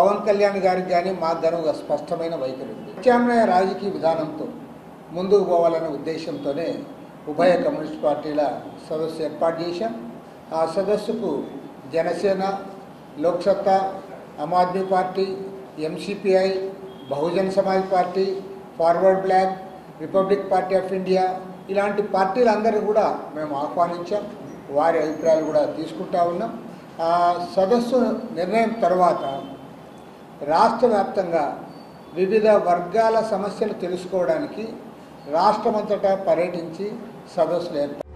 పవన్ కళ్యాణ్ గారికి కానీ మాకు కానీ ఒక స్పష్టమైన వైఖరి ఉంది ప్రత్యామ్నాయ రాజకీయ విధానంతో ముందుకు పోవాలనే ఉద్దేశంతోనే ఉభయ కమ్యూనిస్ట్ పార్టీల సదస్సు ఏర్పాటు చేశాం ఆ సదస్సుకు Janasena Loksatta Aam Aadmi party MCPI Bahujan Samaj party forward bloc republic party of India ఇలాంటి పార్టీలందరూ కూడా మేము ఆహ్వానించాం వారి అభిప్రాయాలు కూడా తీసుకుంటా ఉన్నాం ఆ సదస్సు నిర్ణయం తర్వాత రాష్ట్ర వ్యాప్తంగా వివిధ వర్గాల సమస్యలు తెలుసుకోవడానికి రాష్ట్రమంతటా పర్యటించి సదస్సులు ఏర్పాటు